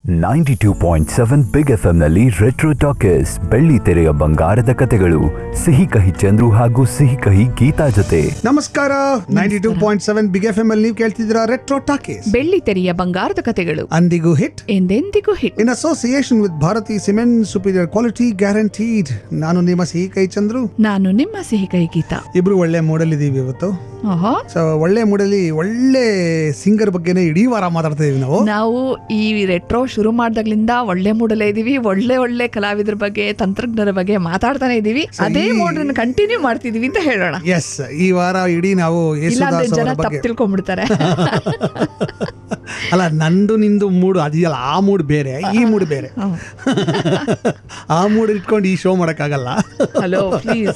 Ninety two point seven big F ನಲ್ಲಿ retro talkies ಬೆಳ್ಳಿ ತೆರೆಯ ಬಂಗಾರದ ಕತೆಗಳು ಸಿಹಿ ಕಹಿ ಚಂದ್ರು ಹಾಗೂ ಸಿಹಿ ಕಹಿ ಗೀತಾ ಜೊತೆ ನಮಸ್ಕಾರ ninety two point seven big F M ಅಲ್ಲಿ ನೀವು ಕೇಳ್ತಿದ್ದೀರಾ ರೆಟ್ರೋ ಟಾಕೀಸ್ ಬೆಳ್ಳಿ ತೆರೆಯ ಬಂಗಾರದ ಕತೆಗಳು ಅಂದಿಗೂ ಹಿಟ್ ಎಂದೆಂದಿಗೂ hit in association with Bharati cement superior quality guaranteed ನಾನು ನಿಮ್ಮ ಸಿಹಿ ಕೈ ಚಂದ್ರು ನಾನು ನಿಮ್ಮ ಸಿಹಿ ಕೈ ಗೀತಾ ಇಬ್ರು ಒಳ್ಳೆ ಮೂಡಲ್ ಇದೀವಿ ಇವತ್ತು ಓಹೋ ಸೊ ಒಳ್ಳೆ ಮೂಡಲಿ ಒಳ್ಳೆ ಸಿಂಗರ್ ಬಗ್ಗೆನೇ ಇಡೀ ವಾರ ಮಾತಾಡ್ತಾ ಇದೀವಿ ನಾವು ನಾವು ಈ ರೆಟ್ರೋ ಶುರು ಮಾಡ್ದಾಗ್ಲಿಂದ ಒಳ್ಳೆ ಮೂಡಲೇ ಇದೀವಿ ಒಳ್ಳೆ ಒಳ್ಳೆ ಕಲಾವಿದರ ಬಗ್ಗೆ ತಂತ್ರಜ್ಞರ ಬಗ್ಗೆ ಮಾತಾಡ್ತಾನೆ ಇದೀವಿ ಅದೇ ಈ- ಮೂಡ್ ಕಂಟಿನ್ಯೂ ಮಾಡ್ತಿದೀವಿ ಅಂತ ಹೇಳೋಣ ಎಸ್ ಈ ವಾರ ಇಡೀ ನಾವು ಇಲ್ಲಾಂದ್ರೆ ಯೇಸುದಾಸ್ ಜನ ಅವರ ತಪ್ಪು ಬಗ್ಗೆ ತಿಳ್ಕೊಂಡ್ಬಿಡ್ತಾರೆ ಅಲ್ಲ ನಂದು ನಿಂದು ಮೂಡ್ ಅದೆಯಲ್ಲ ಆ ಮೂಡ್ ಬೇರೆ ಈ ಮೂಡ್ ಬೇರೆ ಆ ಮೂಡ್ ಇಟ್ಕೊಂಡು ಈ ಶೋ ಮಾಡಕ್ಕಾಗಲ್ಲ ಹಲೋ ಪ್ಲೀಸ್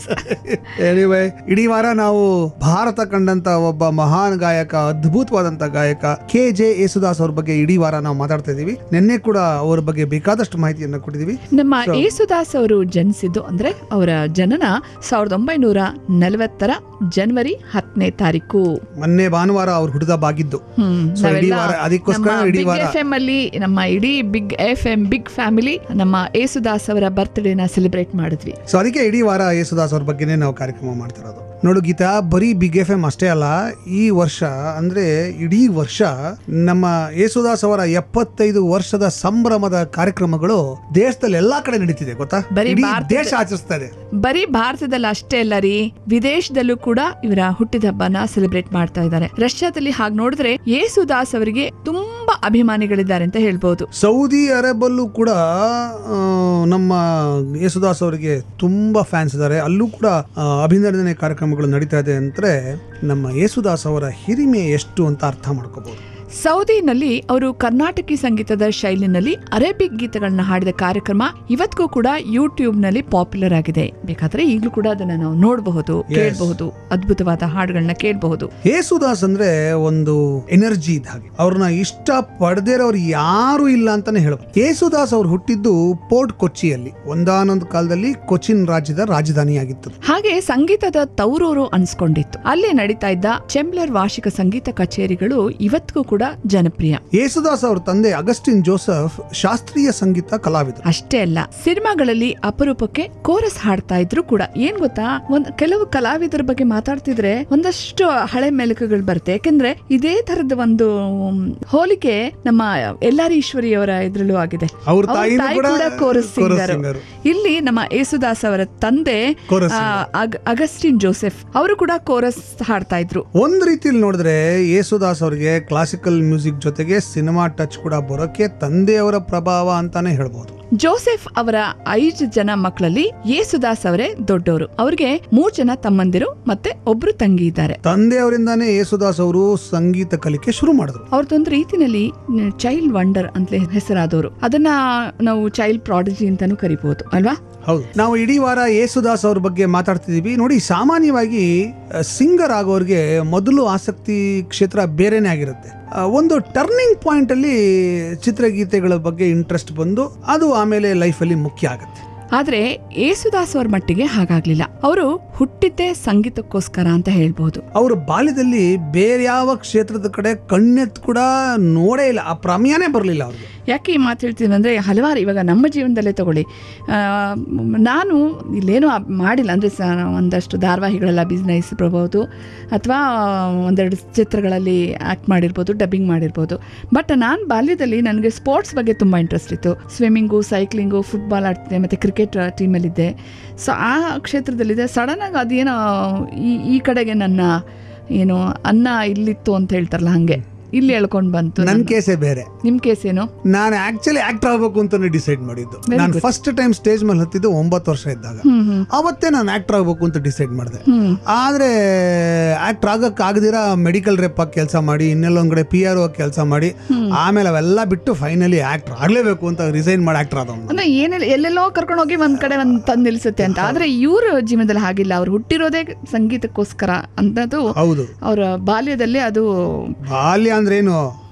ಎನಿವೆ ಇಡೀ ವಾರ ನಾವು ಭಾರತ ಕಂಡಂತ ಒಬ್ಬ ಮಹಾನ್ ಗಾಯಕ ಅದ್ಭುತವಾದಂತ ಗಾಯಕ ಕೆ ಜೆ ಯೇಸುದಾಸ್ ಅವ್ರ ಬಗ್ಗೆ ಇಡೀ ವಾರ ನಾವು ಮಾತಾಡ್ತಾ ಇದೀವಿ ನಿನ್ನೆ ಕೂಡ ಅವ್ರ ಬಗ್ಗೆ ಬೇಕಾದಷ್ಟು ಮಾಹಿತಿಯನ್ನ ಕೊಟ್ಟಿದೀವಿ ನಮ್ಮ ಯೇಸುದಾಸ್ ಅವರು ಜನಿಸಿದ್ದು ಅಂದ್ರೆ ಅವರ ಜನನ ಸಾವಿರದ ಒಂಬೈನೂರ ನಲವತ್ತರ ಜನವರಿ ಹತ್ತನೇ ತಾರೀಕು ಮೊನ್ನೆ ಭಾನುವಾರ ಅವ್ರು ಹುಡುಗ ಬಾಗಿದ್ದು ಹ್ಮ್. So, ಇಡೀ ನಾವೆಲ್ಲ ವಾರ ಅದಕ್ಕೋಸ್ಕರ ನಮ್ಮ ಇಡೀ ಬಿಗ್ ವಾರ ಎಫ್ ಎಂ ಅಲ್ಲಿ ನಮ್ಮ ಇಡೀ big F M big family ನಮ್ಮ ಏಸುದಾಸ್ ಅವರ ಬರ್ತ್ಡೇನ ಸೆಲೆಬ್ರೇಟ್ ಮಾಡಿದ್ವಿ ಸೊ ಅದಕ್ಕೆ ಇಡೀ ವಾರ ಯೇಸುದಾಸ್ ಅವ್ರ ಬಗ್ಗೆನೇ ನಾವು ಕಾರ್ಯಕ್ರಮ ಮಾಡ್ತಿರೋದು ನೋಡು ಗೀತಾ ಬರೀ ಬಿಗ್ ಎಫ್ ಎಂ ಅಷ್ಟೇ ಅಲ್ಲ ಈ ವರ್ಷ ಅಂದ್ರೆ ಇಡೀ ವರ್ಷ ನಮ್ಮ ಯೇಸುದಾಸ್ ಅವರ ಎಪ್ಪತ್ತೈದು ವರ್ಷದ ಸಂಭ್ರಮದ ಕಾರ್ಯಕ್ರಮಗಳು ದೇಶದಲ್ಲಿ ಎಲ್ಲಾ ಕಡೆ ನಡೀತಿದೆ ಗೊತ್ತಾ ಬರೀ ಇಡೀ ಭಾರತದ- ದೇಶ ಆಚರಿಸ್ತಾ ಇದೆ ಬರೀ ಭಾರತದಲ್ಲಿ ಅಷ್ಟೇ ಅಲ್ಲ ರೀ ವಿದೇಶದಲ್ಲೂ ಕೂಡ ಇವರ ಹುಟ್ಟಿದ ಹಬ್ಬನ ಸೆಲೆಬ್ರೇಟ್ ಮಾಡ್ತಾ ಇದ್ದಾರೆ ರಷ್ಯಾದಲ್ಲಿ ಹಾಗೆ ನೋಡಿದ್ರೆ ಯೇಸುದಾಸ್ ಅವರಿಗೆ ತುಂಬಾ ಅಭಿಮಾನಿಗಳಿದ್ದಾರೆ ಅಂತ ಹೇಳ್ಬಹುದು ಸೌದಿ ಅರೇಬಲ್ಲೂ ಕೂಡ ಆ, ನಮ್ಮ ಯೇಸುದಾಸ್ ಅವರಿಗೆ ತುಂಬಾ ಫ್ಯಾನ್ಸ್ ಇದ್ದಾರೆ ಅಲ್ಲೂ ಕೂಡ ಆ, ಅಭಿನಂದನೆ ಕಾರ್ಯಕ್ರಮಗಳು ನಡೀತಾ ಇದೆ ಅಂದ್ರೆ ನಮ್ಮ ಯೇಸುದಾಸ್ ಅವರ ಹಿರಿಮೆ ಎಷ್ಟು ಅಂತ ಅರ್ಥ ಮಾಡ್ಕೋಬಹುದು ಸೌದಿನಲ್ಲಿ ಅವರು ಕರ್ನಾಟಕಿ ಸಂಗೀತದ ಶೈಲಿನಲ್ಲಿ ಅರೇಬಿಕ್ ಗೀತೆಗಳನ್ನ ಹಾಡಿದ ಕಾರ್ಯಕ್ರಮ ಇವತ್ತಿಗೂ ಕೂಡ ಯೂಟ್ಯೂಬ್ ನಲ್ಲಿ ಪಾಪ್ಯುಲರ್ ಆಗಿದೆ ಬೇಕಾದ್ರೆ ಈಗಲೂ ಕೂಡ ಅದನ್ನ ನಾವು ನೋಡಬಹುದು ಕೇಳಬಹುದು ಅದ್ಭುತವಾದ ಹಾಡುಗಳನ್ನ ಕೇಳಬಹುದು ಯೇಸುದಾಸ್ ಅಂದ್ರೆ ಒಂದು ಎನರ್ಜಿ ಇದ್ದ ಹಾಗೆ ಅವ್ರನ್ನ ಇಷ್ಟ ಪಡೆದಿರೋರು ಯಾರು ಇಲ್ಲ ಅಂತಾನೆ ಹೇಳ್ಬೋದು ಯೇಸುದಾಸ್ ಅವ್ರು ಹುಟ್ಟಿದ್ದು ಪೋರ್ಟ್ ಕೊಚ್ಚಿಯಲ್ಲಿ ಒಂದಾನೊಂದು ಕಾಲದಲ್ಲಿ ಕೊಚ್ಚಿನ್ ರಾಜ್ಯದ ರಾಜಧಾನಿಯಾಗಿತ್ತು ಹಾಗೆ ಸಂಗೀತದ ತೌರೂರು ಅನ್ಸ್ಕೊಂಡಿತ್ತು ಅಲ್ಲೇ ನಡೀತಾ ಇದ್ದ ಚೆಂಬ್ಲರ್ ವಾರ್ಷಿಕ ಸಂಗೀತ ಕಚೇರಿಗಳು ಇವತ್ತಿಗೂ ಕೂಡ ಜನಪ್ರಿಯ ಯೇಸುದಾಸ್ ಅವ್ರ ತಂದೆ ಅಗಸ್ಟಿನ್ ಜೋಸೆಫ್ ಶಾಸ್ತ್ರೀಯ ಸಂಗೀತ ಕಲಾವಿದರು ಅಷ್ಟೇ ಅಲ್ಲ ಸಿನಿಮಾಗಳಲ್ಲಿ ಅಪರೂಪಕ್ಕೆ ಕೋರಸ್ ಹಾಡ್ತಾ ಇದ್ರು ಕೂಡ ಏನ್ ಗೊತ್ತಾ ಒಂದ್ ಕೆಲವು ಕಲಾವಿದರ ಬಗ್ಗೆ ಮಾತಾಡ್ತಿದ್ರೆ ಒಂದಷ್ಟು ಹಳೆ ಮೆಲುಕುಗಳು ಬರುತ್ತೆ ಯಾಕೆಂದ್ರೆ ಇದೇ ತರದ ಒಂದು ಮ್, ಹೋಲಿಕೆ ನಮ್ಮ ಎಲ್ಲಾರಿ ಈಶ್ವರಿ ಅವರ ಇದ್ರಲ್ಲೂ ಆಗಿದೆ ಅವ್ರ ಅವ್ರ ತಾಯಿನೂ ತಾಯಿ ಕೂಡ ಕೂಡ ಕೋರಸ್ ಕೋರಸ್ ಸಿಂಗರ್ ಸಿಂಗರ್. ಇಲ್ಲಿ ನಮ್ಮ ಯೇಸುದಾಸ್ ಅವರ ತಂದೆ ಕೋರಸ್ ಆ, ಅಗ್- ಅಗಸ್ಟಿನ್ ಜೋಸೆಫ್ ಅವರು ಕೂಡ ಕೋರಸ್ ಹಾಡ್ತಾ ಇದ್ರು ಒಂದ್ ರೀತಿಯಲ್ಲಿ ನೋಡಿದ್ರೆ ಯೇಸುದಾಸ್ ಅವರಿಗೆ ಕ್ಲಾಸಿಕಲ್ ಮ್ಯೂಸಿಕ್ ಜೊತೆಗೆ ಸಿನಿಮಾ ಟಚ್ ಕೂಡ ಬರೋಕೆ ತಂದೆಯವರ ಪ್ರಭಾವ ಅಂತಾನೆ ಹೇಳ್ಬೋದು ಜೋಸೆಫ್ ಅವರ ಐದು ಜನ ಮಕ್ಕಳಲ್ಲಿ ಯೇಸುದಾಸ್ ಅವರೇ ದೊಡ್ಡವರು ಅವ್ರಿಗೆ ಮೂರ್ ಜನ ತಮ್ಮಂದಿರು ಮತ್ತೆ ಒಬ್ರು ತಂಗಿ ಇದ್ದಾರೆ ತಂದೆಯವರಿಂದಾನೇ ಯೇಸುದಾಸ್ ಅವರು ಸಂಗೀತ ಕಲಿಕೆ ಶುರು ಮಾಡಿದ್ರು ಅವ್ರದ್ದೊಂದು ರೀತಿನಲ್ಲಿ ಚೈಲ್ಡ್ ವಂಡರ್ ಅಂತಲೇ ಹೆಸರಾದವರು ಅದನ್ನ ನಾವು ಚೈಲ್ಡ್ ಪ್ರಾಡಜಿ ಅಂತಾನೂ ಕರಿಬಹುದು ಅಲ್ವಾ ಹೌದು ನಾವು ಇಡೀ ವಾರ ಯೇಸುದಾಸ್ ಅವ್ರ ಬಗ್ಗೆ ಮಾತಾಡ್ತಿದೀವಿ ನೋಡಿ ಸಾಮಾನ್ಯವಾಗಿ ಸಿಂಗರ್ ಆಗೋರಿಗೆ ಮೊದಲು ಆಸಕ್ತಿ ಕ್ಷೇತ್ರ ಬೇರೆನೇ ಆಗಿರುತ್ತೆ ಆ, ಒಂದು ಟರ್ನಿಂಗ್ ಪಾಯಿಂಟ್ ಅಲ್ಲಿ ಚಿತ್ರಗೀತೆಗಳ ಬಗ್ಗೆ ಇಂಟ್ರೆಸ್ಟ್ ಬಂದು ಅದು ಆಮೇಲೆ ಲೈಫಲ್ಲಿ ಮುಖ್ಯ ಆಗುತ್ತೆ ಆದ್ರೆ ಯೇಸುದಾಸ್ ಅವ್ರ ಮಟ್ಟಿಗೆ ಹಾಗಾಗ್ಲಿಲ್ಲ ಅವರು ಹುಟ್ಟಿದ್ದೇ ಸಂಗೀತಕ್ಕೋಸ್ಕರ ಅಂತ ಹೇಳ್ಬಹುದು ಅವರು ಬಾಲ್ಯದಲ್ಲಿ ಬೇರೆ ಯಾವ ಕ್ಷೇತ್ರದ ಕಡೆ ಕಣ್ಣೆತ್ ಕೂಡ ನೋಡೇ ಇಲ್ಲ ಆ ಪ್ರಮೇಯನೇ ಬರಲಿಲ್ಲ ಅವ್ರಿಗೆ ಯಾಕೆ ಈ ಮಾತು ಹೇಳ್ತೀನಿ ಅಂದರೆ ಹಲವಾರು ಇವಾಗ ನಮ್ಮ ಜೀವನದಲ್ಲೇ ತಗೊಳ್ಳಿ ಆ, ಮ್, ನಾನು ಇಲ್ಲೇನೂ ಆ- ಮಾಡಿಲ್ಲ ಅಂದರೆ ಸ ಒಂದಷ್ಟು ಧಾರಾವಾಹಿಗಳೆಲ್ಲ ಬಿಸ್ನೆಸ್ ಬರ್ಬೋದು ಅಥವಾ ಒಂದೆರಡು ಚಿತ್ರಗಳಲ್ಲಿ ಆ್ಯಕ್ಟ್ ಮಾಡಿರ್ಬೋದು ಡಬ್ಬಿಂಗ್ ಮಾಡಿರ್ಬೋದು ಬಟ್ ನಾನು ಬಾಲ್ಯದಲ್ಲಿ ನನಗೆ ಸ್ಪೋರ್ಟ್ಸ್ ಬಗ್ಗೆ ತುಂಬ ಇಂಟ್ರೆಸ್ಟ್ ಇತ್ತು ಸ್ವಿಮ್ಮಿಂಗು ಸೈಕ್ಲಿಂಗು ಫುಟ್ಬಾಲ್ ಆಡ್ತಿದ್ದೆ ಮತ್ತು ಕ್ರಿಕೆಟ್ ಟೀಮಲ್ಲಿದ್ದೆ ಸೊ ಆ ಕ್ಷೇತ್ರದಲ್ಲಿದೆ ಸಡನ್ನಾಗಿ ಅದೇನೋ ಈ ಈ ಕಡೆಗೆ ನನ್ನ ಏನು ಅನ್ನ ಇಲ್ಲಿತ್ತು ಅಂತ ಹೇಳ್ತಾರಲ್ಲ ಹಾಗೆ ಇಲ್ಲಿ ಎಳ್ಕೊಂಡು ಬಂತು ನನ್ನ ನನ್ನ- ಕೇಸೇ ಬೇರೆ ನಿಮ್ ಕೇಸ್ ಏನು ನಾನು ಆಕ್ಚುಲಿ ಆಕ್ಟರ್ ಆಗ್ಬೇಕು ಅಂತಾನೆ ಡಿಸೈಡ್ ಮಾಡಿದ್ದು Very ನಾನು good. ಫಸ್ಟ್ ಟೈಮ್ ಸ್ಟೇಜ್ ಮೇಲೆ ಹತ್ತಿದ್ದು ಒಂಬತ್ತು ವರ್ಷ ಇದ್ದಾಗ ಹ್ಮ್ ಹ್ಮ್ ಅವತ್ತೇ ನಾನು ಆಕ್ಟರ್ ಆಗ್ಬೇಕು ಅಂತ ಡಿಸೈಡ್ ಮಾಡಿದೆ ಹ್ಮ್ ಆದ್ರೆ ಆಕ್ಟರ್ ಆಗಕ್ ಆಗದಿರ ಮೆಡಿಕಲ್ ರೆಪ್ ಆಗಿ ಕೆಲಸ ಮಾಡಿ ಇನ್ನೆಲ್ಲೊಂದ್ ಕಡೆ ಪಿ ಆರ್ ಕೆಲಸ ಮಾಡಿ ಆಮೇಲೆ ಅವೆಲ್ಲ ಬಿಟ್ಟು ಫೈನಲಿ ಆಕ್ಟರ್ ಆಗ್ಲೇಬೇಕು ಅಂತ ರಿಸೈನ್ ಮಾಡಿ ಆಕ್ಟರ್ ಆದವನು ಅಂದ್ರೆ ಏನೆಲ್ಲ ಎಲ್ಲೆಲ್ಲೋ ಕರ್ಕೊಂಡು ಹೋಗಿ ಒಂದ್ ಕಡೆ ಒಂದ್ ತಂದ್ ನಿಲ್ಸುತ್ತೆ ಅಂತ ಆದ್ರೆ ಇವ್ರ ಜೀವನದಲ್ಲಿ ಹಾಗಿಲ್ಲ ಅವ್ರು ಹುಟ್ಟಿರೋದೇ ಸಂಗೀತಕ್ಕೋಸ್ಕರ ಅನ್ನೋದು ಹೌದು ಅವರ ಬಾಲ್ಯದಲ್ಲಿ ಅದು ಬಾಲ್ಯ ಅಂದ್ರೆ ಏನು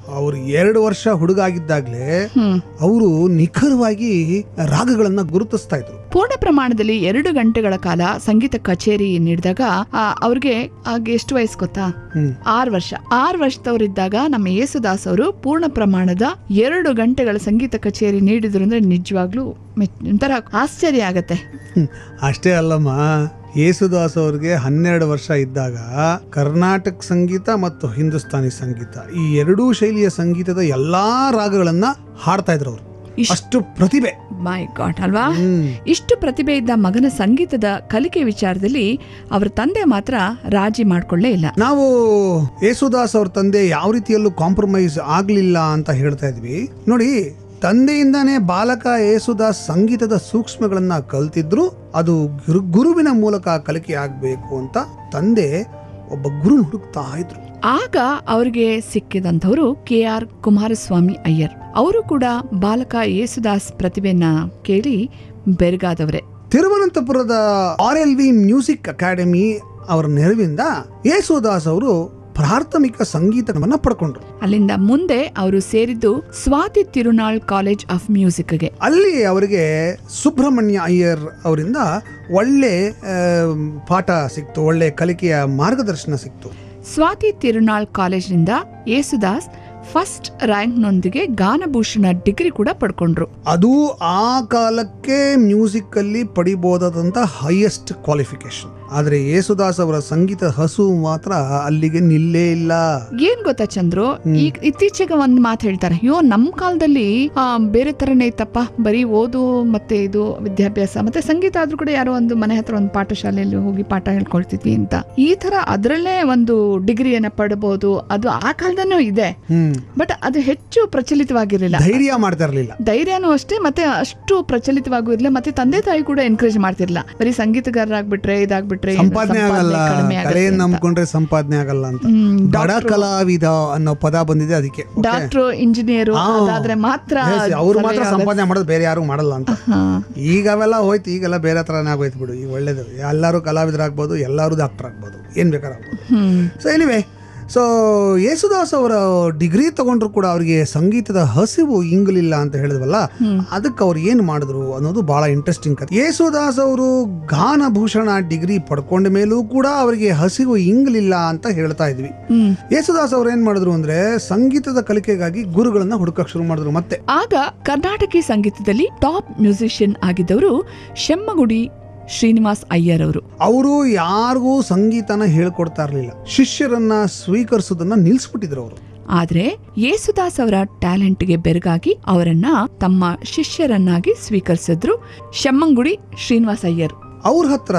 ಅವ್ರು ಎರಡು ವರ್ಷ ಹುಡುಗ ಆಗಿದ್ದಾಗ್ಲೇ ಹ್ಮ್ ಅವರು ನಿಖರವಾಗಿ ರಾಗಗಳನ್ನ ಗುರುತಿಸ್ತಾ ಇದ್ರು ಪೂರ್ಣ ಪ್ರಮಾಣದಲ್ಲಿ ಎರಡು ಗಂಟೆಗಳ ಕಾಲ ಸಂಗೀತ ಕಚೇರಿ ನೀಡಿದಾಗ ಆ, ಅವ್ರಿಗೆ ಆಗ ಎಷ್ಟು ವಯಸ್ಸು ಗೊತ್ತಾ ಹ್ಮ್ ಆರು ವರ್ಷ ಆರು ವರ್ಷದವರಿದ್ದಾಗ ನಮ್ಮ ಯೇಸುದಾಸ್ ಅವರು ಪೂರ್ಣ ಪ್ರಮಾಣದ ಎರಡು ಗಂಟೆಗಳ ಸಂಗೀತ ಕಚೇರಿ ನೀಡಿದ್ರು ಅಂದ್ರೆ ನಿಜವಾಗ್ಲೂ ಮೆಚ್- ಒಂಥರ ಆಶ್ಚರ್ಯ ಆಗತ್ತೆ ಹ್ಮ್. ಅಷ್ಟೇ ಅಲ್ಲಮ್ಮ ಯೇಸುದಾಸ್ ಅವ್ರಿಗೆ ಹನ್ನೆರಡು ವರ್ಷ ಇದ್ದಾಗ ಕರ್ನಾಟಕ ಸಂಗೀತ ಮತ್ತು ಹಿಂದೂಸ್ತಾನಿ ಸಂಗೀತ ಈ ಎರಡೂ ಶೈಲಿಯ ಸಂಗೀತದ ಎಲ್ಲಾ ರಾಗಗಳನ್ನ ಹಾಡ್ತಾ ಇದ್ರು ಅವರು ಇಷ್ಟ್- ಅಷ್ಟು ಪ್ರತಿಭೆ ಮೈ ಗಾಡ್ ಅಲ್ವಾ ಹ್ಮ್ ಇಷ್ಟು ಪ್ರತಿಭೆ ಇದ್ದ ಮಗನ ಸಂಗೀತದ ಕಲಿಕೆ ವಿಚಾರದಲ್ಲಿ ಅವರ ತಂದೆ ಮಾತ್ರ ರಾಜಿ ಮಾಡ್ಕೊಳ್ಳೇ ಇಲ್ಲ ನಾವು ಯೇಸುದಾಸ್ ಅವ್ರ ತಂದೆ ಯಾವ ರೀತಿಯಲ್ಲೂ ಕಾಂಪ್ರಮೈಸ್ ಆಗ್ಲಿಲ್ಲ ಅಂತ ಹೇಳ್ತಾ ಇದ್ವಿ ನೋಡಿ ತಂದೆಯಿಂದಾನೇ ಬಾಲಕ ಯೇಸುದಾಸ್ ಸಂಗೀತದ ಸೂಕ್ಷ್ಮಗಳನ್ನ ಕಲ್ತಿದ್ರು ಅದು ಗುರು ಗುರುವಿನ ಮೂಲಕ ಕಲಿಕೆ ಆಗ್ಬೇಕು ಅಂತ ತಂದೆ ಒಬ್ಬ ಗುರು ಹುಡುಕ್ತಾ ಇದ್ರು ಆಗ ಅವ್ರಿಗೆ ಸಿಕ್ಕಿದಂಥವ್ರು ಕೆ ಆರ್ ಕುಮಾರಸ್ವಾಮಿ ಅಯ್ಯರ್ ಅವರು ಕೂಡ ಬಾಲಕ ಯೇಸುದಾಸ್ ಪ್ರತಿಭೆನ ಕೇಳಿ ಬೆರಗಾದವ್ರೆ ತಿರುವನಂತಪುರದ R L V music academy ಅವರ ನೆರವಿಂದ ಯೇಸುದಾಸ್ ಅವರು ಪ್ರಾಥಮಿಕ ಸಂಗೀತವನ್ನ ಪಡ್ಕೊಂಡ್ರು ಅಲ್ಲಿಂದ ಮುಂದೆ ಅವರು ಸೇರಿದ್ದು ಸ್ವಾತಿ ತಿರುನಾಳ್ ಕಾಲೇಜ್ ಆಫ್ ಮ್ಯೂಸಿಕ್ಗೆ ಅಲ್ಲಿ ಅವರಿಗೆ ಸುಬ್ರಹ್ಮಣ್ಯ ಅಯ್ಯರ್ ಅವರಿಂದ ಒಳ್ಳೆ ಆ, ಪಾಠ ಸಿಕ್ತು ಒಳ್ಳೆ ಕಲಿಕೆಯ ಮಾರ್ಗದರ್ಶನ ಸಿಕ್ತು ಸ್ವಾತಿ ತಿರುನಾಳ್ ಕಾಲೇಜಿನಿಂದ ಯೇಸುದಾಸ್ ಫಸ್ಟ್ ರ್ಯಾಂಕ್ನೊಂದಿಗೆ ಗಾನಭೂಷಣ ಡಿಗ್ರಿ ಕೂಡ ಪಡ್ಕೊಂಡ್ರು ಅದು ಆ ಕಾಲಕ್ಕೆ ಮ್ಯೂಸಿಕ್ ಅಲ್ಲಿ ಪಡಿಬಹುದಾದಂತ ಹೈಯೆಸ್ಟ್ ಕ್ವಾಲಿಫಿಕೇಶನ್ ಆದ್ರೆ ಯೇಸುದಾಸ್ ಅವರ ಸಂಗೀತ ಹಸು ಮಾತ್ರ ಅಲ್ಲಿಗೆ ನಿಲ್ಲೇ ಇಲ್ಲ ಏನ್ ಗೊತ್ತಾ ಚಂದ್ರು ಈಗ ಇತ್ತೀಚೆಗೆ ಒಂದ್ ಮಾತು ಹೇಳ್ತಾರೆ ಅಯ್ಯೋ ನಮ್ ಕಾಲದಲ್ಲಿ ಆ, ಬೇರೆ ತರನೇ ಇತ್ತಪ್ಪ ಬರೀ ಓದು ಮತ್ತೆ ಇದು ವಿದ್ಯಾಭ್ಯಾಸ ಮತ್ತೆ ಸಂಗೀತ ಆದ್ರೂ ಕೂಡ ಯಾರೋ ಒಂದು ಮನೆ ಹತ್ರ ಒಂದು ಪಾಠಶಾಲೆಯಲ್ಲಿ ಹೋಗಿ ಪಾಠ ಹೇಳ್ಕೊಳ್ತಿದ್ವಿ ಅಂತ ಈ ತರ ಅದ್ರಲ್ಲೇ ಒಂದು ಡಿಗ್ರಿಯನ್ನ ಪಡಬಹುದು ಅದು ಆ ಕಾಲದಲ್ಲೂ ಇದೆ ಹ್ಮ್ ಬಟ್ ಅದು ಹೆಚ್ಚು ಪ್ರಚಲಿತವಾಗಿರಲಿಲ್ಲ ಧೈರ್ಯ ಮಾಡ್ತಾ ಇರ್ಲಿಲ್ಲ ಧೈರ್ಯನೂ ಅಷ್ಟೇ ಮತ್ತೆ ಅಷ್ಟು ಪ್ರಚಲಿತವಾಗೂ ಇರ್ಲಿಲ್ಲ ಮತ್ತೆ ತಂದೆ ತಾಯಿ ಕೂಡ ಎನ್ಕರೇಜ್ ಮಾಡ್ತಿರ್ಲಿಲ್ಲ ಬರೀ ಸಂಗೀತಗಾರರಾಗ್ಬಿಟ್ರೆ ಇದಾಗ್ಬಿಟ್ರೆ ಏನು ಸಂಪಾದನೆ ಆಗಲ್ಲ ಕಡಿಮೆ ಆಗುತ್ತೆ ಕಲೆಯನ್ನು ಅಂತ. ನಂಬ್ಕೊಂಡ್ರೆ ಸಂಪಾದನೆ ಆಗಲ್ಲ ಅಂತ ಹ್ಮ್, ಬಡ ಕಲಾವಿದ ಅನ್ನೋ ಪದ ಬಂದಿದೆ ಅದಕ್ಕೆ Okay? ಡಾಕ್ಟ್ರು ಇಂಜಿನಿಯರು ಹಾ. ಅದಾದ್ರೆ ಮಾತ್ರ Yes, ಅವ್ರು ಮಾತ್ರ ಸಲಹೆ ಸಂಪಾದನೆ ಮಾಡೋದು ಬೇರೆ ಯಾರು ಮಾಡಲ್ಲ ಅಂತ ಹಾ. ಈಗ ಅವೆಲ್ಲ ಹೋಯ್ತು ಈಗೆಲ್ಲ ಬೇರೆ ಥರನೇ ಆಗೋಯ್ತು ಬಿಡು ಈಗ ಒಳ್ಳೇದು ಎಲ್ಲರೂ ಕಲಾವಿದರಾಗ್ಬೋದು ಎಲ್ಲರೂ ಡಾಕ್ಟರ್ ಆಗ್ಬೋದು ಏನು ಬೇಕಾರಾಗ್ಬೋದು hmm so anyway so Yesudas ಅವರ ಡಿಗ್ರಿ ತಗೊಂಡ್ರು ಕೂಡ ಅವರಿಗೆ ಸಂಗೀತದ ಹಸಿವು ಇಂಗಲಿಲ್ಲ ಅಂತ ಹೇಳಿದ್ವಲ್ಲ ಅದಕ್ಕೆ ಅವ್ರು ಏನು ಮಾಡಿದ್ರು ಅನ್ನೋದು ಬಹಳ ಇಂಟ್ರೆಸ್ಟಿಂಗ್ ಕಥೆ ಯೇಸುದಾಸ್ ಅವರು ಗಾನಭೂಷಣ ಡಿಗ್ರಿ ಪಡ್ಕೊಂಡ ಮೇಲೂ ಕೂಡ ಅವರಿಗೆ ಹಸಿವು ಇಂಗಲಿಲ್ಲ ಅಂತ ಹೇಳ್ತಾ ಇದ್ವಿ ಹ್ಮ್ ಯೇಸುದಾಸ್ ಅವ್ರು ಏನ್ ಮಾಡಿದ್ರು ಅಂದ್ರೆ ಸಂಗೀತದ ಕಲಿಕೆಗಾಗಿ ಗುರುಗಳನ್ನ ಹುಡುಕಕ್ ಶುರು ಮಾಡಿದ್ರು ಮತ್ತೆ ಆಗ ಕರ್ನಾಟಕಿ ಸಂಗೀತದಲ್ಲಿ ಟಾಪ್ ಮ್ಯೂಸಿಷಿಯನ್ ಆಗಿದ್ದವರು ಶೆಮ್ಮಗುಡಿ ಶ್ರೀನಿವಾಸ್ ಅಯ್ಯರ್ ಅವರು ಅವರು ಯಾರಿಗೂ ಸಂಗೀತನ ಹೇಳ್ಕೊಡ್ತಾ ಇರ್ಲಿಲ್ಲ ಶಿಷ್ಯರನ್ನ ಸ್ವೀಕರಿಸೋದನ್ನ ನಿಲ್ಸ್ಬಿಟ್ಟಿದ್ರು ಅವರು ಆದ್ರೆ ಯೇಸುದಾಸ್ ಅವರ ಟ್ಯಾಲೆಂಟ್ಗೆ ಬೆರಗಾಗಿ ಅವರನ್ನ ತಮ್ಮ ಶಿಷ್ಯರನ್ನಾಗಿ ಸ್ವೀಕರಿಸಿದ್ರು ಶಮ್ಮಂಗುಡಿ ಶ್ರೀನಿವಾಸ್ ಅಯ್ಯರ್ ಅವ್ರ ಹತ್ರ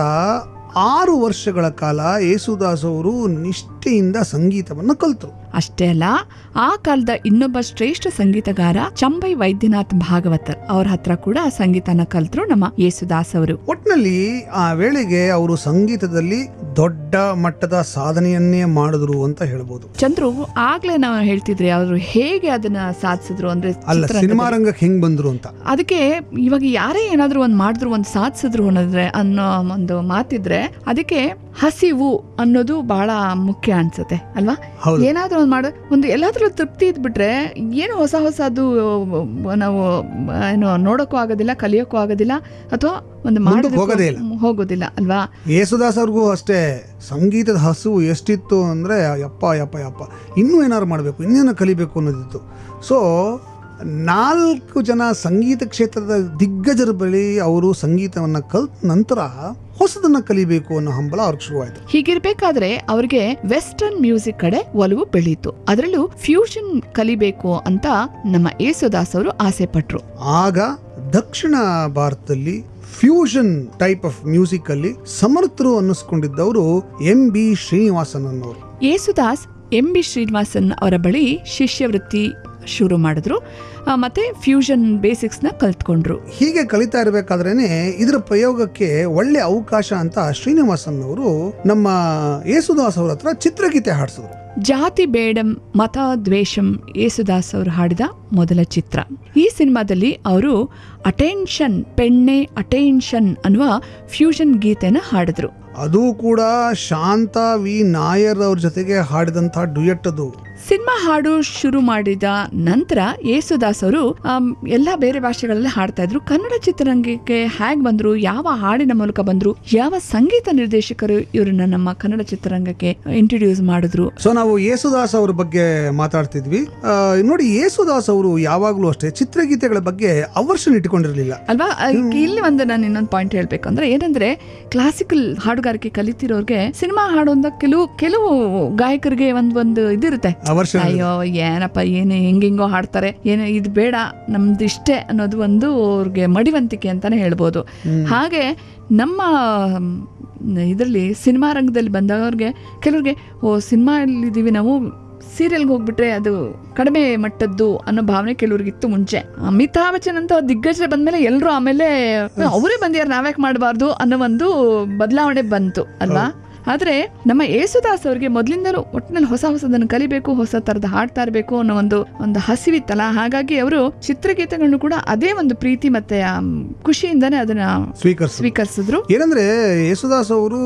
ಆರು ವರ್ಷಗಳ ಕಾಲ ಯೇಸುದಾಸ್ ಅವರು ನಿಷ್ಠೆಯಿಂದ ಸಂಗೀತವನ್ನ ಕಲ್ತರು ಅಷ್ಟೇ ಅಲ್ಲ ಆ ಕಾಲದ ಇನ್ನೊಬ್ಬ ಶ್ರೇಷ್ಠ ಸಂಗೀತಗಾರ ಚಂಬೈ ವೈದ್ಯನಾಥ್ ಭಾಗವತರ್ ಅವ್ರ ಹತ್ರ ಕೂಡ ಸಂಗೀತನ ಕಲ್ತರು ನಮ್ಮ ಯೇಸುದಾಸ್ ಅವರು ಒಟ್ನಲ್ಲಿ ಆ ವೇಳೆಗೆ ಅವರು ಸಂಗೀತದಲ್ಲಿ ದೊಡ್ಡ ಮಟ್ಟದ ಸಾಧನೆಯನ್ನೇ ಮಾಡಿದ್ರು ಅಂತ ಹೇಳ್ಬೋದು ಚಂದ್ರು ಆಗ್ಲೇ ನಾವು ಹೇಳ್ತಿದ್ರಿ ಅವರು ಹೇಗೆ ಅದನ್ನ ಸಾಧಿಸಿದ್ರು ಅಂದ್ರೆ ಅಲ್ಲ ಚಿತ್ರರಂಗದಲ್ಲಿ. ಸಿನಿಮಾ ರಂಗಕ್ಕೆ ಹೆಂಗ್ ಬಂದ್ರು ಅಂತ ಅದಕ್ಕೆ ಇವಾಗ ಯಾರೇ ಏನಾದ್ರೂ ಒಂದ್ ಮಾಡಿದ್ರು ಒಂದ್ ಸಾಧಿಸಿದ್ರು ಅನ್ನೋದ್ರೆ ಅನ್ನೋ ಒಂದು ಮಾತಿದ್ರೆ ಅದಕ್ಕೆ ಹಸಿವು ಅನ್ನೋದು ಬಹಳ ಮುಖ್ಯ ಅನ್ಸುತ್ತೆ ಅಲ್ವಾ ಹೌದು. ಏನಾದ್ರೂ ಒಂದ್ ಮಾಡ ಒಂದು ಎಲ್ಲಾದ್ರೂ ತೃಪ್ತಿ ಇದ್ಬಿಟ್ರೆ ಏನು ಹೊಸ ಹೊಸದು ನಾವು ಏನು ನೋಡೋಕ್ಕೂ ಆಗೋದಿಲ್ಲ ಕಲಿಯೋಕ್ಕೂ ಆಗೋದಿಲ್ಲ ಅಥವಾ ಒಂದು ಮುಂದಕ್ಕೆ ಮಾಡೋದಕ್ಕೂ ಹೋಗೋದೇ ಇಲ್ಲ. ಹೋಗೋದಿಲ್ಲ ಅಲ್ವಾ ಯೇಸುದಾಸ್ ಅವ್ರಿಗೂ ಅಷ್ಟೇ ಸಂಗೀತದ ಹಸುವು ಎಷ್ಟಿತ್ತು ಅಂದರೆ ಯಪ್ಪ ಯಪ್ಪ ಯಪ್ಪ ಇನ್ನೂ ಏನಾದ್ರು ಮಾಡಬೇಕು ಇನ್ನೇನು ಕಲಿಬೇಕು ಅನ್ನೋದಿತ್ತು ಸೊ ನಾಲ್ಕು ಜನ ಸಂಗೀತ ಕ್ಷೇತ್ರದ ದಿಗ್ಗಜರ ಬಳಿ ಅವರು ಸಂಗೀತವನ್ನು ಕಲ್ತ ನಂತರ ಹೊಸದನ್ನ ಕಲಿಬೇಕು ಅನ್ನೋ ಹಂಬಲ ಅವ್ರಿಗೆ ಶುರುವಾಯಿತು ಹೀಗಿರ್ಬೇಕಾದ್ರೆ ಅವ್ರಿಗೆ ವೆಸ್ಟರ್ನ್ ಮ್ಯೂಸಿಕ್ ಕಡೆ ಒಲವು ಬೆಳೀತು ಅದರಲ್ಲೂ ಫ್ಯೂಷನ್ ಕಲಿಬೇಕು ಅಂತ ನಮ್ಮ ಯೇಸುದಾಸ್ ಅವರು ಆಸೆ ಪಟ್ರು ಆಗ ದಕ್ಷಿಣ ಭಾರತದಲ್ಲಿ ಫ್ಯೂಷನ್ ಟೈಪ್ ಆಫ್ ಮ್ಯೂಸಿಕ್ ಅಲ್ಲಿ ಸಮರ್ಥರು ಅನ್ನಿಸ್ಕೊಂಡಿದ್ದವರು ಎಂ ಬಿ ಶ್ರೀನಿವಾಸನ್ ಅನ್ನೋರು ಯೇಸುದಾಸ್ ಎಂ ಬಿ ಶ್ರೀನಿವಾಸನ್ ಅವರ ಬಳಿ ಶಿಷ್ಯವೃತ್ತಿ ಶುರು ಮಾಡಿದ್ರು ಆ, ಮತ್ತೆ ಫ್ಯೂಷನ್ ಬೇಸಿಕ್ಸ್ನ ಕಲ್ತ್ಕೊಂಡ್ರು ಹೀಗೆ ಕಲಿತಾ ಇರಬೇಕಾದ್ರೇನೆ ಇದರ ಪ್ರಯೋಗಕ್ಕೆ ಒಳ್ಳೆ ಅವಕಾಶ ಅಂತ ಶ್ರೀನಿವಾಸನ್ ಅವರು ನಮ್ಮ ಯೇಸುದಾಸ್ ಅವ್ರ ಹತ್ರ ಚಿತ್ರಗೀತೆ ಹಾಡಿಸಿದ್ರು ಜಾತಿ ಬೇಡಂ ಮತ ದ್ವೇಷಂ ಯೇಸುದಾಸ್ ಅವರು ಹಾಡಿದ ಮೊದಲ ಚಿತ್ರ ಈ ಸಿನಿಮಾದಲ್ಲಿ ಅವರು ಅಟೆನ್ಷನ್ ಪೆಣ್ಣೆ ಅಟೆನ್ಷನ್ ಅನ್ನುವ ಫ್ಯೂಷನ್ ಗೀತೆನ ಹಾಡಿದ್ರು ಅದು ಕೂಡ ಶಾಂತ ವಿ ನಾಯರ್ ಅವ್ರ ಜೊತೆಗೆ ಹಾಡಿದಂತಹ ಡುಯೆಟ್ ಅದು ಸಿನಿಮಾ ಹಾಡು ಶುರು ಮಾಡಿದ ನಂತರ ಯೇಸುದಾಸ್ ಅವರು ಆಮ್, ಎಲ್ಲ ಬೇರೆ ಭಾಷೆಗಳಲ್ಲಿ ಹಾಡ್ತಾ ಇದ್ರು ಕನ್ನಡ ಚಿತ್ರರಂಗಕ್ಕೆ ಹೇಗ್ ಬಂದ್ರು ಯಾವ ಹಾಡಿನ ಮೂಲಕ ಬಂದ್ರು ಯಾವ ಸಂಗೀತ ನಿರ್ದೇಶಕರು ಇವ್ರನ್ನ ನಮ್ಮ ಕನ್ನಡ ಚಿತ್ರರಂಗಕ್ಕೆ ಇಂಟ್ರೊಡ್ಯೂಸ್ ಮಾಡಿದ್ರು ಸೊ ನಾವು ಯೇಸುದಾಸ್ ಅವ್ರ ಬಗ್ಗೆ ಮಾತಾಡ್ತಿದ್ವಿ ಆ, ನೋಡಿ ಯೇಸುದಾಸ್ ಅವರು ಯಾವಾಗಲೂ ಅಷ್ಟೇ ಚಿತ್ರಗೀತೆಗಳ ಬಗ್ಗೆ ಅವರ್ಷನ್ ಇಟ್ಕೊಂಡಿರಲಿಲ್ಲ ಅಲ್ವಾ ಆ, ಇಲ್ಲಿ ಒಂದು ನಾನು ಇನ್ನೊಂದು ಪಾಯಿಂಟ್ ಹೇಳ್ಬೇಕು ಅಂದ್ರೆ ಏನಂದ್ರೆ ಕ್ಲಾಸಿಕಲ್ ಹಾಡುಗಾರಿಕೆ ಕಲಿತಿರೋರ್ಗೆ ಸಿನಿಮಾ ಹಾಡು ಅಂತ ಕೆಲವು ಕೆಲವು ಗಾಯಕರಿಗೆ ಒಂದ್ ಒಂದು ಇದಿರುತ್ತೆ ಅವರ್ಷನ್ ಅಯ್ಯೋ ಏನಪ್ಪ ಏನು ಹೆಂಗೆಂಗೋ ಹಾಡ್ತಾರೆ ಏನು ಇದು ಬೇಡ ನಮ್ದು ಇಷ್ಟೇ ಅನ್ನೋದು ಒಂದು ಅವ್ರಿಗೆ ಮಡಿವಂತಿಕೆ ಅಂತಾನೆ ಹೇಳ್ಬೋದು ಹಾಗೆ ನಮ್ಮ ಇದರಲ್ಲಿ ಸಿನಿಮಾ ರಂಗದಲ್ಲಿ ಬಂದವ್ರಿಗೆ ಕೆಲವ್ರಿಗೆ ಓ ಸಿನಿಮಾಲ್ಲಿದ್ದೀವಿ ನಾವು ಸೀರಿಯಲ್ಗೆ ಹೋಗ್ಬಿಟ್ರೆ ಅದು ಕಡಿಮೆ ಮಟ್ಟದ್ದು ಅನ್ನೋ ಭಾವನೆ ಕೆಲವ್ರಿಗಿತ್ತು ಮುಂಚೆ ಅಮಿತಾಬ್ ಬಚ್ಚನ್ ಅಂತ ದಿಗ್ಗಜ ಬಂದ್ಮೇಲೆ ಎಲ್ಲರೂ ಆಮೇಲೆ ಅವರೇ ಬಂದ್ಯಾರ ನಾವ್ಯಾಕೆ ಮಾಡಬಾರ್ದು ಅನ್ನೋ ಒಂದು ಬದಲಾವಣೆ ಬಂತು ಅಲ್ವಾ ಆದ್ರೆ ನಮ್ಮ ಯೇಸುದಾಸ್ ಅವ್ರಿಗೆ ಮೊದಲಿಂದಲೂ ಒಟ್ಟಿನಲ್ಲಿ ಹೊಸ ಹೊಸದನ್ನು ಕಲಿಬೇಕು ಹೊಸ ತರದ ಹಾಡ್ತಾ ಇರಬೇಕು ಅನ್ನೋ ಒಂದು ಒಂದು ಹಸಿವಿತ್ತಲ್ಲ ಹಾಗಾಗಿ ಅವರು ಚಿತ್ರಗೀತೆಗಳನ್ನು ಕೂಡ ಅದೇ ಒಂದು ಪ್ರೀತಿ ಮತ್ತೆ ಆ ಖುಷಿಯಿಂದನೇ ಅದನ್ನ ಸ್ವೀಕರಿಸ ಸ್ವೀಕರಿಸಿದ್ರು ಏನಂದ್ರೆ ಯೇಸುದಾಸ್ ಅವರು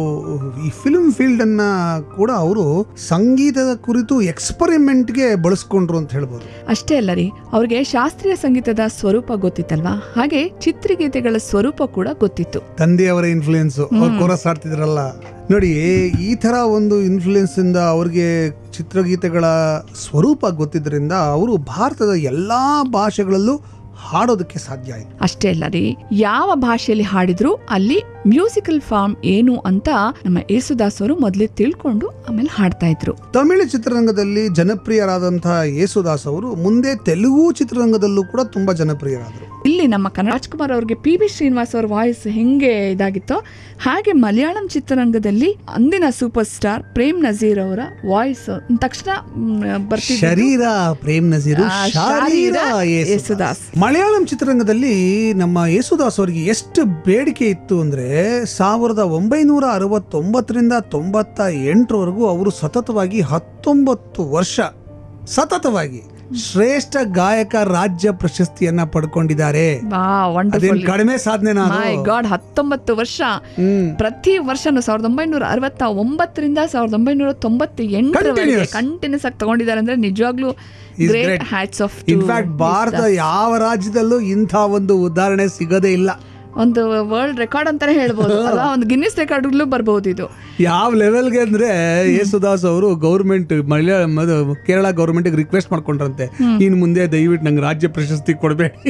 ಈ ಫಿಲ್ಮ್ ಫೀಲ್ಡ್ ಅನ್ನ ಕೂಡ ಅವರು ಸಂಗೀತದ ಕುರಿತು ಎಕ್ಸ್ಪರಿಮೆಂಟ್ಗೆ ಬಳಸ್ಕೊಂಡ್ರು ಅಂತ ಹೇಳ್ಬೋದು ಅಷ್ಟೇ ಅಲ್ಲ ರೀ ಅವ್ರಿಗೆ ಶಾಸ್ತ್ರೀಯ ಸಂಗೀತದ ಸ್ವರೂಪ ಗೊತ್ತಿತ್ತಲ್ವಾ ಹಾಗೆ ಚಿತ್ರಗೀತೆಗಳ ಸ್ವರೂಪ ಕೂಡ ಗೊತ್ತಿತ್ತು ತಂದೆಯವರ ಇನ್ಫ್ಲೂಯೆನ್ಸ್ ಅವ್ರು ಕೋರಸ್ ಆಡ್ತಿದ್ರಲ್ಲ ನೋಡಿ ಈ ತರ ಒಂದು ಇನ್ಫ್ಲೂಯೆನ್ಸ್ ಇಂದ ಅವ್ರಿಗೆ ಚಿತ್ರಗೀತೆಗಳ ಸ್ವರೂಪ ಗೊತ್ತಿದ್ರಿಂದ ಅವರು ಭಾರತದ ಎಲ್ಲಾ ಭಾಷೆಗಳಲ್ಲೂ ಹಾಡೋದಕ್ಕೆ ಸಾಧ್ಯ ಆಯ್ತು ಅಷ್ಟೇ ಅಲ್ಲ ರೀ ಯಾವ ಭಾಷೆಯಲ್ಲಿ ಹಾಡಿದ್ರು ಅಲ್ಲಿ ಮ್ಯೂಸಿಕಲ್ ಫಾರ್ಮ್ ಏನು ಅಂತ ನಮ್ಮ ಯೇಸುದಾಸ್ ಅವರು ಮೊದಲೇ ತಿಳ್ಕೊಂಡು ಆಮೇಲೆ ಹಾಡ್ತಾ ಇದ್ರು ತಮಿಳು ಚಿತ್ರರಂಗದಲ್ಲಿ ಜನಪ್ರಿಯರಾದಂತಹ ಯೇಸುದಾಸ್ ಅವರು ಮುಂದೆ ತೆಲುಗು ಚಿತ್ರರಂಗದಲ್ಲೂ ಕೂಡ ತುಂಬಾ ಜನಪ್ರಿಯರಾದರು ಇಲ್ಲಿ ನಮ್ಮ ಕನ್ನಡ ರಾಜ್ಕುಮಾರ್ ಅವ್ರಿಗೆ ಪಿ ಬಿ ಶ್ರೀನಿವಾಸ್ ಅವ್ರ ವಾಯ್ಸ್ ಹೆಂಗೆ ಇದಾಗಿತ್ತೋ ಹಾಗೆ ಮಲಯಾಳಂ ಚಿತ್ರರಂಗದಲ್ಲಿ ಅಂದಿನ ಸೂಪರ್ ಸ್ಟಾರ್ ಪ್ರೇಮ್ ನಜೀರ್ ಅವರ ವಾಯ್ಸ್ ತಕ್ಷಣ ಬರ್ತಿದ್ದು ಶರೀರ ಪ್ರೇಮ್ ನಜೀರು ಆ, ಶಾರೀರ ಶಾರೀರ ಯೇಸುದಾಸ್ ಯೇಸುದಾಸ್. ಮಲಯಾಳಂ ಚಿತ್ರರಂಗದಲ್ಲಿ ನಮ್ಮ ಯೇಸುದಾಸ್ ಅವರಿಗೆ ಎಷ್ಟು ಬೇಡಿಕೆ ಇತ್ತು ಅಂದ್ರೆ ಸಾವಿರದ ಒಂಬೈನೂರ ಅರವತ್ತೊಂಬತ್ತರಿಂದ ತೊಂಬತ್ತ ಎಂಟರವರೆಗೂ ಅವರು ಸತತವಾಗಿ ಹತ್ತೊಂಬತ್ತು ವರ್ಷ ಸತತವಾಗಿ ಶ್ರೇಷ್ಠ ಗಾಯಕ ರಾಜ್ಯ ಪ್ರಶಸ್ತಿಯನ್ನ ಪಡ್ಕೊಂಡಿದ್ದಾರೆ ವಾ ಅದೇನ್ ವಂಡರ್ಫುಲ್ ಕಡಿಮೆ ಸಾಧನೆನಾ ಅದು? ಮೈ ಗಾಡ್ ಹತ್ತೊಂಬತ್ತು ವರ್ಷ ಹ್ಮ್ ಪ್ರತಿ ವರ್ಷನೂ ಸಾವಿರದ ಒಂಬೈನೂರ ಅರವತ್ತ ಒಂಬತ್ತರಿಂದ ಸಾವಿರದ ಒಂಬೈನೂರ ತೊಂಬತ್ತ ಎಂಟರವರೆಗೆ Continuous. ಕಂಟಿನ್ಯೂಸ್ ಆಗಿ ತಗೊಂಡಿದ್ದಾರೆ ಅಂದ್ರೆ ನಿಜವಾಗ್ಲೂ He's great great. Hats off in fact Bharata ಯಾವ ರಾಜ್ಯದಲ್ಲೂ ಇಂಥ ಒಂದು ಉದಾಹರಣೆ ಸಿಗೋದೇ ಇಲ್ಲ ಒಂದು ವರ್ಲ್ಡ್ ರೆಕಾರ್ಡ್ ಅಂತಾನೆ ಹೇಳ್ಬೋದು ಅಲ್ವಾ ಒಂದು ಗಿನ್ನಿಸ್ ರೆಕಾರ್ಡ್ಗಳು ಬರ್ಬೋದು ಇದು ಯಾವ ಲೆವೆಲ್ಗೆ ಅಂದ್ರೆ ಯೇಸುದಾಸ್ ಅವರು ಗೌರ್ಮೆಂಟ್ ಮಲಯಾಳಂ ಅದು ಕೇರಳ ಗೌರ್ಮೆಂಟ್ ರಿಕ್ವೆಸ್ಟ್ ಮಾಡ್ಕೊಂಡ್ರಂತೆ ಇನ್ ಮುಂದೆ ದಯವಿಟ್ಟು ನಂಗೆ ರಾಜ್ಯ ಪ್ರಶಸ್ತಿ ಕೊಡಬೇಡಿ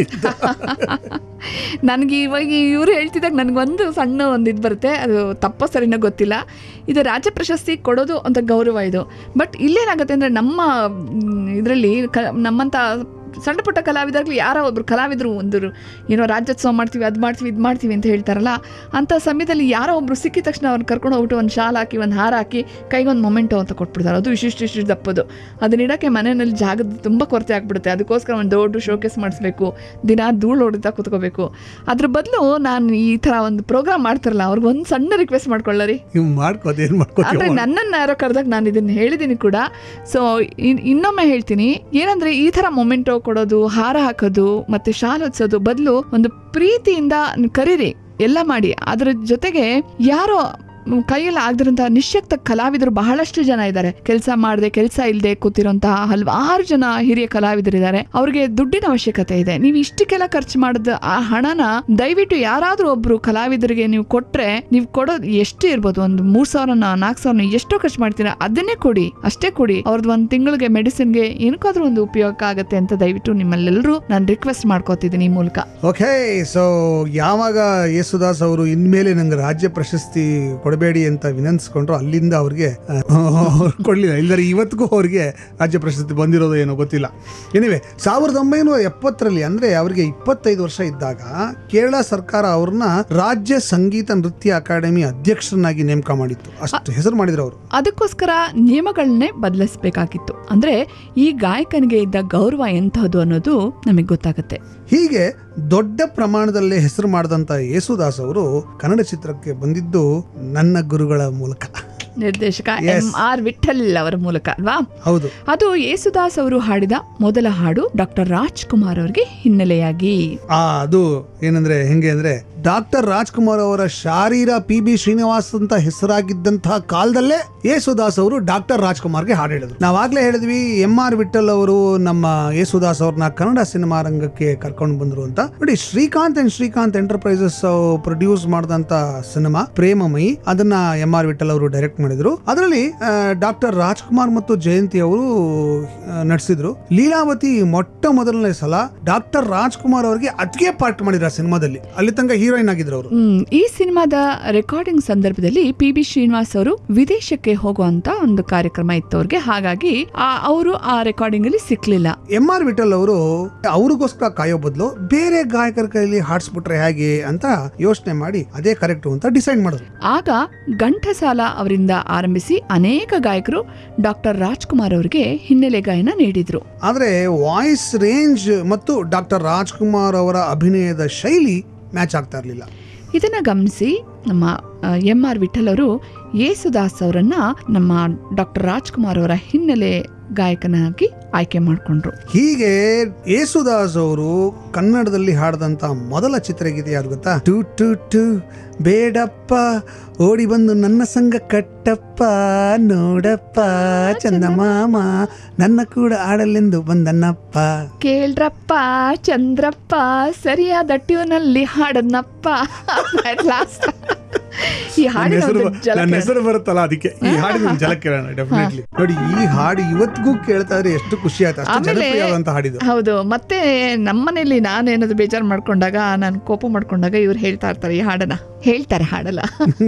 ನನಗೆ ಇವಾಗ ಇವ್ರು ಹೇಳ್ತಿದ್ದಾಗ ನನಗೊಂದು ಸಣ್ಣ ಒಂದು ಇದು ಬರುತ್ತೆ ಅದು ತಪ್ಪೋ ಸರಿನೋ ಗೊತ್ತಿಲ್ಲ ಇದು ರಾಜ್ಯ ಪ್ರಶಸ್ತಿ ಕೊಡೋದು ಅಂತ ಗೌರವ ಇದು ಬಟ್ ಇಲ್ಲೇನಾಗುತ್ತೆ ಅಂದರೆ ನಮ್ಮ ಇದರಲ್ಲಿ ಕ ನಮ್ಮಂಥ ಸಣ್ಣ ಪುಟ್ಟ ಕಲಾವಿದರಲ್ಲಿ ಯಾರೋ ಒಬ್ರು ಕಲಾವಿದರು ಒಂದು ಏನೋ ರಾಜ್ಯೋತ್ಸವ ಮಾಡ್ತೀವಿ ಅದು ಮಾಡ್ತೀವಿ ಇದು ಮಾಡ್ತೀವಿ ಅಂತ ಹೇಳ್ತಾರಲ್ಲ ಅಂಥ ಸಮಯದಲ್ಲಿ ಯಾರೋ ಒಬ್ರು ಸಿಕ್ಕಿದ ತಕ್ಷಣ ಅವ್ರನ್ನ ಕರ್ಕೊಂಡು ಹೋಗ್ಬಿಟ್ಟು ಒಂದು ಶಾಲ್ ಹಾಕಿ ಒಂದು ಹಾರ ಹಾಕಿ ಕೈಗೊಂದು ಮೊಮೆಂಟೋ ಅಂತ ಕೊಟ್ಬಿಡ್ತಾರೆ ಅದು ಇಷ್ಟಿಷ್ಟು ಇಷ್ಟು ದಪ್ಪದು ಅದನ್ನ ಇಡೋಕ್ಕೆ ಮನೆಯಲ್ಲಿ ಜಾಗದ ತುಂಬ ಕೊರತೆ ಆಗ್ಬಿಡುತ್ತೆ ಅದಕ್ಕೋಸ್ಕರ ಒಂದು ದೊಡ್ಡ ಶೋಕೇಸ್ ಮಾಡಿಸ್ಬೇಕು ದಿನ ಧೂಳು ಹೊಡಿತಾ ಕೂತ್ಕೋಬೇಕು ಅದ್ರ ಬದಲು ನಾನು ಈ ಥರ ಒಂದು ಪ್ರೋಗ್ರಾಮ್ ಮಾಡ್ತಾರಲ್ಲ ಅವ್ರಿಗೆ ಒಂದು ಸಣ್ಣ ರಿಕ್ವೆಸ್ಟ್ ಮಾಡ್ಕೊಳ್ಳರಿ ನೀವು ಮಾಡ್ಕೋದು ಏನ್ ಅಂದ್ರೆ ಮಾಡ್ಕೋತೀವಿ ನನ್ನನ್ನು ಯಾರೋ ಕರೆದಾಗ ನಾನು ಇದನ್ನ ಹೇಳಿದ್ದೀನಿ ಕೂಡ ಸೊ ಇನ್ನೊಮ್ಮೆ ಹೇಳ್ತೀನಿ ಏನಂದ್ರೆ ಈ ಥರ ಮೊಮೆಂಟೋ ಕೊಡೋದು ಹಾರ ಹಾಕೋದು ಮತ್ತೆ ಶಾಲ್ ಹೊತ್ಸೋದು ಬದಲು ಒಂದು ಪ್ರೀತಿಯಿಂದ ನೀವ್ ಕರೀರಿ ಎಲ್ಲ ಮಾಡಿ ಅದ್ರ ಜೊತೆಗೆ ಯಾರೋ ಮ್, ಕೈಯಲ್ಲಿ ಆಗದಿರೋಂಥ ನಿಶ್ಯಕ್ತ ಕಲಾವಿದರು ಬಹಳಷ್ಟು ಜನ ಇದ್ದಾರೆ ಕೆಲಸ ಮಾಡದೆ ಕೆಲಸ ಇಲ್ಲದೆ ಕೂತಿರೋಂತಹ ಹಲವಾರು ಜನ ಹಿರಿಯ ಕಲಾವಿದರಿದ್ದಾರೆ ಅವ್ರಿಗೆ ದುಡ್ಡಿನ ಅವಶ್ಯಕತೆ ಇದೆ ನೀವು ಇಷ್ಟಕ್ಕೆಲ್ಲ ಖರ್ಚು ಮಾಡಿದ ಆ ಹಣನ ದಯವಿಟ್ಟು ಯಾರಾದ್ರೂ ಒಬ್ರು ಕಲಾವಿದರಿಗೆ ನೀವು ಕೊಟ್ರೆ ನೀವು ಕೊಡೋದು ಎಷ್ಟು ಇರ್ಬೋದು ಒಂದು ಮೂರ್ ಸಾವಿರನ ನಾಲ್ಕು ಸಾವಿರನ ಎಷ್ಟೋ ಖರ್ಚು ಮಾಡ್ತೀರಾ ಅದನ್ನೇ ಕೊಡಿ ಅಷ್ಟೇ ಕೊಡಿ ಅವ್ರದ್ದು ಒಂದು ತಿಂಗಳಿಗೆ ಮೆಡಿಸಿನ್ಗೆ ಏನಕ್ಕಾದ್ರೂ ಒಂದು ಉಪಯೋಗ ಆಗುತ್ತೆ ಅಂತ ದಯವಿಟ್ಟು ನಿಮ್ಮಲ್ಲೆಲ್ಲರೂ ನಾನು ರಿಕ್ವೆಸ್ಟ್ ಮಾಡ್ಕೋತಿದ್ದೀನಿ ಈ ಮೂಲಕ ಓಕೆ ಸೊ ಯಾವಾಗ ಯೇಸುದಾಸ್ ಅವರು ಇನ್ಮೇಲೆ ನಂಗೆ ರಾಜ್ಯ ಪ್ರಶಸ್ತಿ ಕೊಡಬೇಡಿ ಅಂತ ವಿನಂತಿಸ್ಕೊಂಡ್ರು ಅಲ್ಲಿಂದ ಅವ್ರಿಗೆ ಅಹ್, ಕೊಡ್ಲಿಲ್ಲ ಇಲ್ಲದ್ರೆ ಇವತ್ತಿಗೂ ಅವ್ರಿಗೆ ರಾಜ್ಯ ಪ್ರಶಸ್ತಿ ಬಂದಿರೋದು ಏನೋ ಗೊತ್ತಿಲ್ಲ ಎನಿವೆ ಸಾವಿರದ ಒಂಬೈನೂರ ಎಪ್ಪತ್ತರಲ್ಲಿ ಅಂದ್ರೆ ಅವರಿಗೆ ಇಪ್ಪತ್ತೈದು ವರ್ಷ ಇದ್ದಾಗ ಕೇರಳ ಸರ್ಕಾರ ಅವ್ರನ್ನ ರಾಜ್ಯ ಸಂಗೀತ ನೃತ್ಯ ಅಕಾಡೆಮಿ ಅಧ್ಯಕ್ಷರನ್ನಾಗಿ ನೇಮಕ ಮಾಡಿತ್ತು ಅಷ್ಟು ಹೆಸರು ಮಾಡಿದ್ರು ಅವರು ಅದಕ್ಕೋಸ್ಕರ ನಿಯಮಗಳನ್ನೇ ಬದಲಿಸಬೇಕಾಗಿತ್ತು ಅಂದ್ರೆ ಈ ಗಾಯಕನಿಗೆ ಇದ್ದ ಗೌರವ ಎಂತಹದ್ದು ಅನ್ನೋದು ನಮಗೆ ಗೊತ್ತಾಗುತ್ತೆ ಹೀಗೆ ದೊಡ್ಡ ಪ್ರಮಾಣದಲ್ಲಿ ಹೆಸರು ಮಾಡಿದಂತ ಯೇಸುದಾಸ್ ಅವರು ಕನ್ನಡ ಚಿತ್ರಕ್ಕೆ ಬಂದಿದ್ದು ನನ್ನ ಗುರುಗಳ ಮೂಲಕ ನಿರ್ದೇಶಕ Yes. ಎಂ ಆರ್ ವಿಠಲ್ ಅವರ ಮೂಲಕ ಅಲ್ವಾ ಹೌದು ಅದು ಯೇಸುದಾಸ್ ಅವರು ಹಾಡಿದ ಮೊದಲ ಹಾಡು ಡಾಕ್ಟರ್ ರಾಜ್ಕುಮಾರ್ ಅವರಿಗೆ ಹಿನ್ನೆಲೆಯಾಗಿ ಆ ಅದು ಏನಂದ್ರೆ ಹೆಂಗೆ ಅಂದ್ರೆ ಡಾಕ್ಟರ್ ರಾಜ್ಕುಮಾರ್ ಅವರ ಶಾರೀರ ಪಿ ಬಿ ಶ್ರೀನಿವಾಸ್ ಅಂತ ಹೆಸರಾಗಿದ್ದಂತಹ ಕಾಲದಲ್ಲೇ ಯೇಸುದಾಸ್ ಅವರು ಡಾಕ್ಟರ್ ರಾಜ್ಕುಮಾರ್ಗೆ ಹಾಡು ಹೇಳಿದ್ರು ನಾವಾಗ್ಲೇ ಹೇಳಿದ್ವಿ ಎಂ ಆರ್ ವಿಠಲ್ ಅವರು ನಮ್ಮ ಯೇಸುದಾಸ್ ಅವ್ರನ್ನ ಕನ್ನಡ ಸಿನಿಮಾ ರಂಗಕ್ಕೆ ಕರ್ಕೊಂಡು ಬಂದ್ರು ಅಂತ ನೋಡಿ Srikanth and Srikanth enterprises produce ಮಾಡಿದಂತ ಸಿನಿಮಾ ಪ್ರೇಮಮಯಿ ಅದನ್ನ ಎಂ ಆರ್ ವಿಠಲ್ ಅವರು ಡೈರೆಕ್ಟ್ ಮಾಡಿದ್ರು ಅದರಲ್ಲಿ ಡಾಕ್ಟರ್ ರಾಜ್ಕುಮಾರ್ ಮತ್ತು ಜಯಂತಿ ಅವರು ನಡೆಸಿದ್ರು ಲೀಲಾವತಿ ಮೊಟ್ಟ ಮೊದಲನೇ ಸಲ ಡಾಕ್ಟರ್ ರಾಜ್ಕುಮಾರ್ ಅವರಿಗೆ ಅದ್ಗೆ ಪಾರ್ಟ್ ಮಾಡಿದ್ರು ಆ ಸಿನಿಮಾದಲ್ಲಿ ಅಲ್ಲಿ ತನಕ ಹೀರೋಯಿನ್ ಆಗಿದ್ರು ಅವರು ಹ್ಮ್, ಈ ಸಿನಿಮಾದ ರೆಕಾರ್ಡಿಂಗ್ ಸಂದರ್ಭದಲ್ಲಿ ಪಿ ಬಿ ಶ್ರೀನಿವಾಸ್ ಅವರು ವಿದೇಶಕ್ಕೆ ಹೋಗುವಂತ ಒಂದು ಕಾರ್ಯಕ್ರಮ ಇತ್ತು ಅವ್ರಿಗೆ ಹಾಗಾಗಿ ಅವರು ಆ ರೆಕಾರ್ಡಿಂಗ್ ಅಲ್ಲಿ ಸಿಕ್ಲಿಲ್ಲ ಎಂ ಆರ್ ವಿಠಲ್ ಅವರು ಅವ್ರಿಗೋಸ್ಕರ ಕಾಯೋ ಬದಲು ಬೇರೆ ಗಾಯಕರ ಕೈಲಿ ಹಾಡ್ಸ್ಬಿಟ್ರೆ ಹೇಗೆ ಅಂತ ಯೋಚನೆ ಮಾಡಿ ಅದೇ ಕರೆಕ್ಟ್ ಅಂತ ಡಿಸೈಡ್ ಮಾಡಿದ್ರು ಆಗ ಘಂಟಸಾಲ ಅವರಿಂದ ಆರಂಭಿಸಿ ಅನೇಕ ಗಾಯಕರು ಡಾಕ್ಟರ್ ರಾಜ್ಕುಮಾರ್ ಅವರಿಗೆ ಹಿನ್ನೆಲೆ ಗಾಯನ ನೀಡಿದ್ರು ಆದ್ರೆ ವಾಯ್ಸ್ ರೇಂಜ್ ಮತ್ತು ಡಾಕ್ಟರ್ ರಾಜ್ಕುಮಾರ್ ಅವರ ಅಭಿನಯದ ಶೈಲಿ ಮ್ಯಾಚ್ ಆಗ್ತಾ ಇರಲಿಲ್ಲ ಇದನ್ನ ಗಮನಿಸಿ ನಮ್ಮ ಎಂ ಆರ್ ವಿಠಲ್ ಅವರು ಯೇಸುದಾಸ್ ಅವರನ್ನ ನಮ್ಮ ಡಾಕ್ಟರ್ ರಾಜ್ಕುಮಾರ್ ಅವರ ಹಿನ್ನೆಲೆ ಗಾಯಕನಾಗಿ ಆಯ್ಕೆ ಮಾಡಿಕೊಂಡ್ರು ಹೀಗೆ ಯೇಸುದಾಸ್ ಅವರು ಕನ್ನಡದಲ್ಲಿ ಹಾಡಿದಂತ ಮೊದಲ ಚಿತ್ರಗೀತೆ ಯಾರು ಗೊತ್ತಾ ಟು ಟು ಟು ಬೇಡಪ್ಪ ಓಡಿ ಬಂದು ನನ್ನ ಸಂಘ ಕಟ್ಟಪ್ಪ ನೋಡಪ್ಪ ಚಂದಮಾಮ ನನ್ನ ಕೂಡ ಆಡಲೆಂದು ಬಂದನ್ನಪ್ಪ ಕೇಳ್ರಪ್ಪ ಚಂದ್ರಪ್ಪ ಸರಿಯಾದ ಟ್ಯೂನಲ್ಲಿ ಹಾಡದ್ನಪ್ಪ ಲಾಸ್ಟ್ ಈ ಹಾಡಿನ ಒಂದು ಜಲಕ- ನನ್ನ ಹೆಸರು ಬರುತ್ತಲ್ಲ ಅದಕ್ಕೆ ಈ ಹಾಡಿನ ಜಲ ಕೇಳೋಣ ಡೆಫಿನೆಟ್ಲಿ ನೋಡಿ ಈ ಹಾಡು ಇವತ್ತಿಗೂ ಕೇಳ್ತಾ ಇದ್ರೆ ಎಷ್ಟು ಖುಷಿ ಆಯ್ತು ಅಷ್ಟು ಆಮೇಲೆ ಜನಪ್ರಿಯವಾದಂತ ಹಾಡಿದು ಹೌದು ಮತ್ತೆ ನಮ್ಮನೇಲಿ ನಾನೇನಾದ್ರು ಬೇಜಾರು ಮಾಡ್ಕೊಂಡಾಗ ನಾನು ಕೋಪ ಮಾಡ್ಕೊಂಡಾಗ ಇವ್ರು ಹೇಳ್ತಾ ಇರ್ತಾರೆ ಈ ಹಾಡನ್ನ ಹೇಳ್ತಾರೆ ಹಾಡಲ್ಲ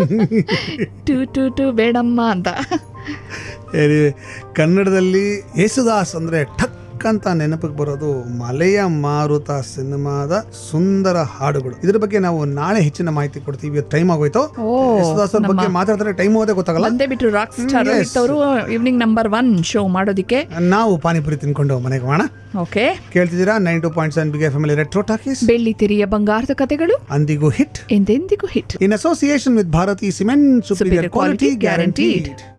ಟು ಟು ಟು ಬೇಡಮ್ಮ ಅಂತ ಏರಿ, ಕನ್ನಡದಲ್ಲಿ ಯೇಸುದಾಸ್ ಅಂದ್ರೆ ಠಕ್ ಅಂತ ನೆನಪಿಗೆ ಬರೋದು ಮಲೆಯ ಮಾರುತ ಸಿನಿಮಾದ ಸುಂದರ ಹಾಡುಗಳು ಇದ್ರ ಬಗ್ಗೆ ನಾವು ನಾಳೆ ಹೆಚ್ಚಿನ ಮಾಹಿತಿ ಕೊಡ್ತೀವಿ ಟೈಮ್ ಆಗೋಯ್ತು ಓ ಯೇಸುದಾಸ್ ಅವ್ರ ಬಗ್ಗೆ ಮಾತಾಡಿದ್ರೆ ಟೈಮ್ ಹೋಗೋದೇ ಗೊತ್ತಾಗಲ್ಲ ಬಂದೇ ಬಿಟ್ರು ರಾಕ್ ಸ್ಟಾರ್ ಹ್ಮ್, yes. ಅವರು ಈವ್ನಿಂಗ್ ನಂಬರ್ ಒನ್ ಶೋ ಮಾಡೋದಿಕ್ಕೆ ನಾವು ಪಾನಿಪುರಿ ತಿನ್ಕೊಂಡು ಮನೆಗೆ ಹೋಗೋಣ ಓಕೆ ಕೇಳ್ತಿದ್ದೀರಾ nine two point seven big family retro talkies ಬೆಳ್ಳಿ ತೆರೆಯ ಬಂಗಾರದ ಕತೆಗಳು ಅಂದಿಗೂ ಹಿಟ್ ಎಂದೆಂದಿಗೂ hit in association with Bharati Cement Superior, Superior quality, quality guaranteed. guaranteed.